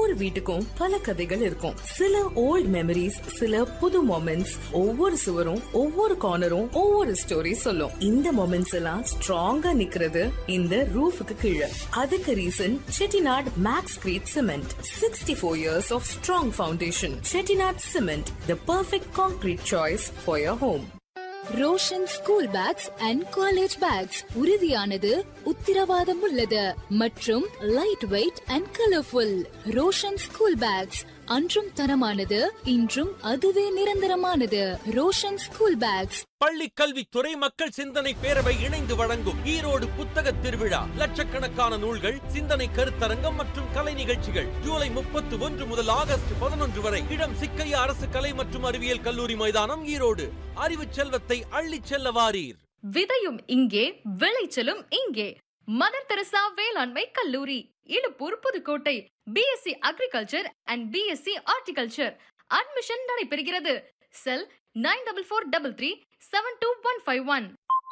ஒவ்வொரு வீட்டுக்கும் பல கதைகள் இருக்கும் சில ஓல்ட் மெமரிஸ் சில புது மொமெண்ட்ஸ் ஒவ்வொரு சுவரும் ஒவ்வொரு கார்னரும் ஒவ்வொரு ஸ்டோரி சொல்லும் இந்த மொமெண்ட்ஸ் எல்லாம் ஸ்ட்ராங்கா நிக்கிறது இந்த ரூஃபுக்கு கீழே அதுக்கு reason Chettinad Maxcrete cement sixty four years of strong foundation Chettinad cement the perfect concrete choice for your home Roshan school bags and college bags உறுதியானது உத்திரவாதம் உள்ளது மற்றும் light weight and colourful Roshan school bags அன்றும் தரமானது இன்றும் அதுவே நிரந்தரமானது ரோஷன் ஸ்கூல் பேக்ஸ் பள்ளி கல்வித்துறை மக்கள் சிந்தனை பேரவை இணைந்து வழங்கும் ஈரோடு புத்தக திருவிழா லட்சக்கணக்கான நூல்கள் சிந்தனை கருத்தரங்கம் மற்றும் கலை நிகழ்ச்சிகள் ஜூலை முப்பத்தி ஒன்று முதல் ஆகஸ்ட் பதினொன்று வரை இடம் சிக்கையா அரசு கலை மற்றும் அறிவியல் கல்லூரி மைதானம் ஈரோடு அறிவு செல்வத்தை அள்ளிச் செல்ல வாரீர் விதையும் இங்கே விளைச்சலும் இங்கே மதர் தெரசா வேளாண்மை கல்லூரி Iluppur Pudukkottai BSc agriculture and BSc horticulture admission நடைபெறுகிறது cell nine double four double three seven two one five one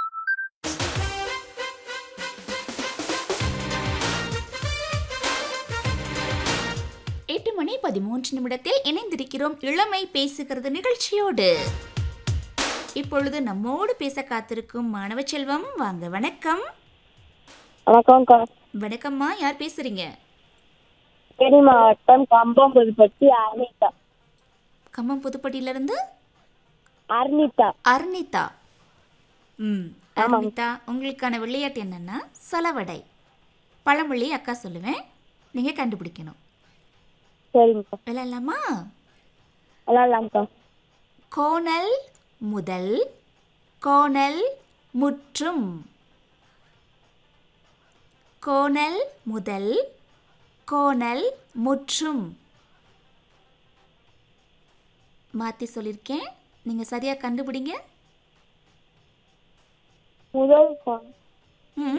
எட்டு மணி பதிமூன்று நிமிடத்தில் இணைந்திருக்கிறோம் இளமை பேசுகிறது நிகழ்ச்சியோடு இப்பொழுது நம்மோடு பேச காத்திருக்கும் மாணவ செல்வம் வாங்க வணக்கம் வணக்கம்க்கா வணக்கம்மா யார் பேசுறீங்க தேனி மாவட்டம் கம்பம் புதுப்பட்டி அர்னிதா கம்மம் புதுப்பட்டியிலிருந்து அர்னிதா அர்னிதா ம் அர்னிதா உங்களுக்கான விளையாட்டு என்னன்னா சொலவடை பழமொழி அக்கா சொல்லுவேன் நீங்க கண்டுபிடிக்கணும் சரிங்கக்கா விளையாடலாமா விளாட்லாம்க்கா கோணல் முதல் கோணல் முற்றும் கோணல் முதல் கோணல் முற்றும் மாற்றி சொல்லியிருக்கேன் நீங்கள் சரியாக கண்டுபிடிங்க முதல் கோணம் ம்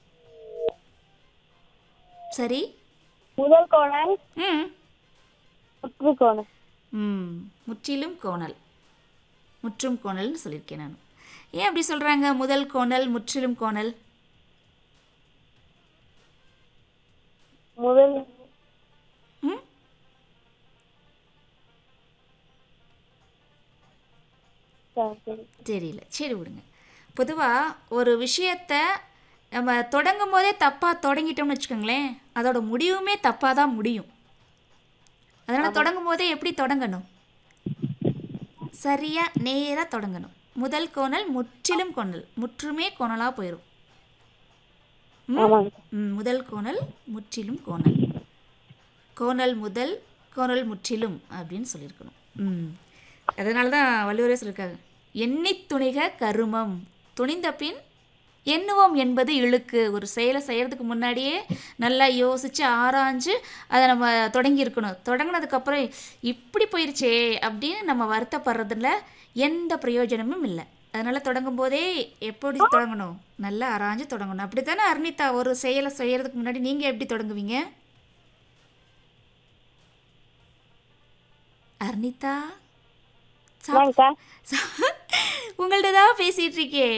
சரி முதல் கோணல் ம் முற்று கோணல் ம் முற்றிலும் கோணல் முற்றும் கோணல்னு சொல்லியிருக்கேன் நான் ஏன் அப்படி சொல்கிறாங்க முதல் கோணல் முற்றிலும் கோணல் முதல் ம் சரி, சரி. தெரியல சரி விடுங்க பொதுவாக ஒரு விஷயத்த நம்ம தொடங்கும் போதே தப்பாக தொடங்கிட்டோம்னு வச்சுக்கோங்களேன் அதோட முடிவுமே தப்பாக தான் முடியும் அதனால் தொடங்கும் போதே எப்படி தொடங்கணும் சரியாக நேராக தொடங்கணும் முதல் கோணல் முற்றிலும் கோணல் முற்றுமே கோணலாக போயிடும் ம்? ஆமாங்க ம், முதல் கோணல் முற்றிலும் கோணல் கோணல் முதல் கோணல் முற்றிலும் அப்படின்னு சொல்லியிருக்கணும் ம் அதனால தான் வள்ளுவரே சொல்லியிருக்காங்க எண்ணி துணிக கருமம் துணிந்த பின் எண்ணுவோம் என்பது இழுக்கு ஒரு செயலை செய்கிறதுக்கு முன்னாடியே நல்லா யோசித்து ஆராய்ஞ்சு அதை நம்ம தொடங்கியிருக்கணும் தொடங்கினதுக்கப்புறம் இப்படி போயிருச்சே அப்படின்னு நம்ம வருத்தப்படுறதுல எந்த பிரயோஜனமும் இல்லை அதனால் தொடங்கும் போதே எப்படி தொடங்கணும் நல்லா ஆராய்ஞ்சு தொடங்கணும் அப்படி தானே அர்னிதா ஒரு செயலை செய்கிறதுக்கு முன்னாடி நீங்கள் எப்படி தொடங்குவீங்க அர்னிதா சாப்- என்னங்கக்கா சா- உங்கள்ட்ட தான் பேசிகிட்டு இருக்கே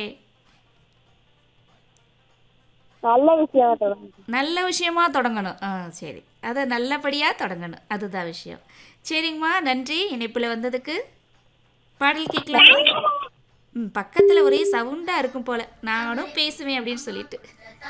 நல்ல விஷயம் தொடங்க நல்ல விஷயமா தொடங்கணும் ஆ சரி அதை நல்லபடியாக தொடங்கணும் அதுதான் விஷயம் சரிங்கம்மா நன்றி இணைப்பில் வந்ததுக்கு பாடல் கேட்கலாமா ம் பக்கத்தில் ஒரே சவுண்டாக இருக்கும் போல் நானும் பேசுவேன் அப்படின்னு சொல்லிட்டு